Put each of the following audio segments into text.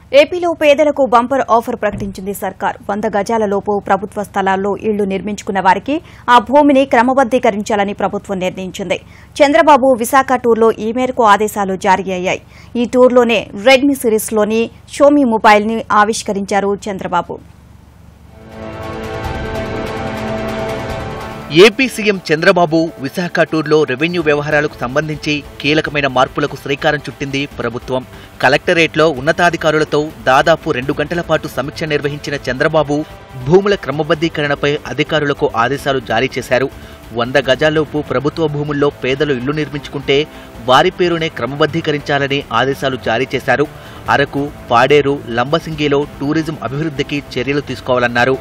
ఏపీలో పేదలకు bumper offer ప్రకటించింది సర్కార్ వంద గజాల లోపు ప్రభుత్వ స్థలాల్లో ఇళ్లు నిర్మించుకున్న వారికి ఆ భూమిని క్రమబద్దీకరించాలని ప్రభుత్వం నిర్ణయించింది చంద్రబాబు విశాఖ టూర్లో ఈ మేరకు ఆదేశాలు జారీ అయ్యాయి ఈ టూర్లోనే రెడ్మీ సిరీస్లోని షోమీ మొబైల్ని ఆవిష్కరించారు చంద్రబాబు ఏపీ సీఎం చంద్రబాబు విశాఖ టూర్లో రెవెన్యూ వ్యవహారాలకు సంబంధించి కీలకమైన మార్పులకు శ్రీకారం చుట్టింది ప్రభుత్వం కలెక్టరేట్లో ఉన్నతాధికారులతో దాదాపు రెండు గంటల పాటు సమీక్ష నిర్వహించిన చంద్రబాబు భూముల క్రమబద్దీకరణపై అధికారులకు ఆదేశాలు జారీ చేశారు వంద గజాల్లోపు ప్రభుత్వ భూముల్లో పేదలు ఇళ్లు నిర్మించుకుంటే వారి పేరునే క్రమబద్దీకరించాలని ఆదేశాలు జారీ చేశారు అరకు పాడేరు లంబసింగిలో టూరిజం అభివృద్ధికి చర్యలు తీసుకోవాలన్నారు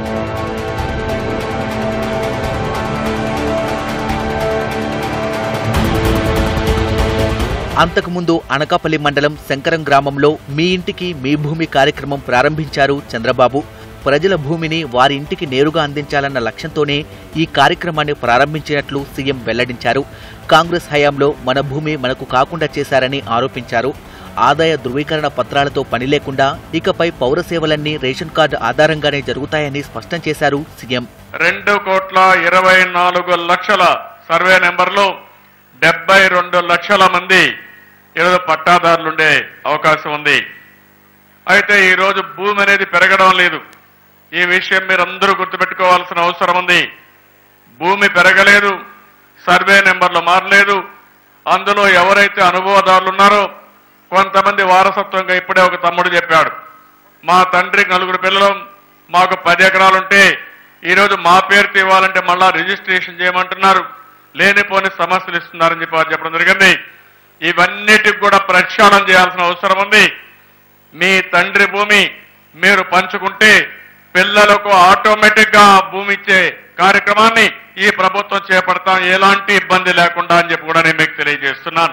అంతకుముందు అనకాపల్లి మండలం శంకరం గ్రామంలో మీ ఇంటికి మీ భూమి కార్యక్రమం ప్రారంభించారు చంద్రబాబు ప్రజల భూమిని వారి ఇంటికి నేరుగా అందించాలన్న లక్ష్యంతోనే ఈ కార్యక్రమాన్ని ప్రారంభించినట్లు సీఎం వెల్లడించారు కాంగ్రెస్ హయాంలో మన భూమి మనకు కాకుండా చేశారని ఆరోపించారు ఆదాయ ధృవీకరణ పత్రాలతో పని లేకుండా ఇకపై పౌర సేవలన్నీ రేషన్ కార్డు ఆధారంగానే జరుగుతాయని స్పష్టం చేశారు సీఎం రెండు కోట్ల ఇరవై నాలుగు లక్షల సర్వే నెంబర్లో డెబ్బై రెండు లక్షల మంది ఈరోజు పట్టాదారులుండే అవకాశం ఉంది అయితే ఈరోజు భూమి అనేది పెరగడం లేదు ఈ విషయం మీరు అందరూ గుర్తుపెట్టుకోవాల్సిన అవసరం ఉంది భూమి పెరగలేదు సర్వే నెంబర్లు మారలేదు అందులో ఎవరైతే అనుభవదారులు ఉన్నారో కొంతమంది వారసత్వంగా ఇప్పుడే ఒక తమ్ముడు చెప్పాడు మా తండ్రికి నలుగురు పిల్లలు మాకు పది ఎకరాలుంటే ఈరోజు మా పేరుతో ఇవ్వాలంటే మళ్ళా రిజిస్ట్రేషన్ చేయమంటున్నారు లేనిపోని సమస్యలు ఇస్తున్నారని చెప్పి వారు చెప్పడం జరిగింది ఇవన్నిటికి కూడా ప్రక్షాళన చేయాల్సిన అవసరం ఉంది మీ తండ్రి భూమి మీరు పంచుకుంటే పిల్లలకు ఆటోమేటిక్ గా భూమి ఇచ్చే కార్యక్రమాన్ని ఈ ప్రభుత్వం చేపడతాం ఎలాంటి ఇబ్బంది లేకుండా అని చెప్పి కూడా నేను మీకు తెలియజేస్తున్నాను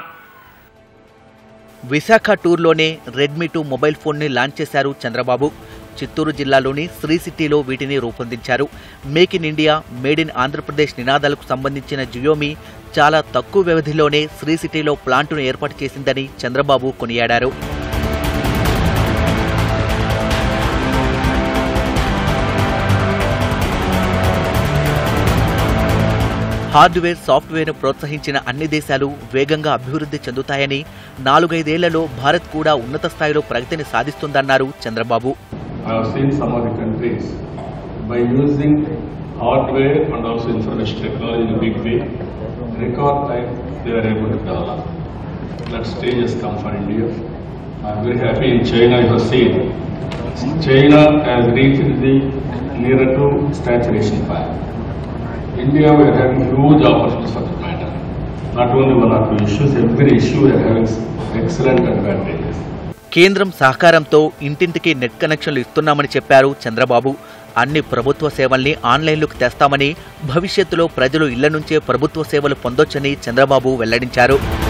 విశాఖ టూర్లోనే రెడ్మీ టూ మొబైల్ ఫోన్ని లాంచ్ చేశారు చంద్రబాబు చిత్తూరు జిల్లాలోని శ్రీ సిటీలో వీటిని రూపొందించారు make in India made in Andhra Pradesh నినాదాలకు సంబంధించిన జియోమి చాలా తక్కువ వ్యవధిలోనే శ్రీ సిటీలో ప్లాంటును ఏర్పాటు చేసిందని చంద్రబాబు కొనియాడారు హార్డ్వేర్ సాఫ్ట్వేర్ను ప్రోత్సహించిన అన్ని దేశాలు వేగంగా అభివృద్ధి చెందుతాయని నాలుగైదేళ్లలో భారత్ కూడా ఉన్నత స్థాయిలో ప్రగతిని సాధిస్తుందన్నారు Chandrababu I have seen some of the countries by using hardware and also information technology in a big way, record time they are able to develop. That stage has come for India. I am very happy in China you have seen. China has reached the nearer to saturation point. India we are having huge opportunities for that matter. Not only one or two issues, every issue we are having excellent advantages. కేంద్రం సహకారంతో ఇంటింటికి net కనెక్షన్లు ఇస్తున్నామని చెప్పారు చంద్రబాబు అన్ని ప్రభుత్వ సేవల్ని ఆన్లైన్లోకి తెస్తామని భవిష్యత్తులో ప్రజలు ఇళ్ల నుంచే ప్రభుత్వ సేవలు పొందొచ్చని చంద్రబాబు వెల్లడించారు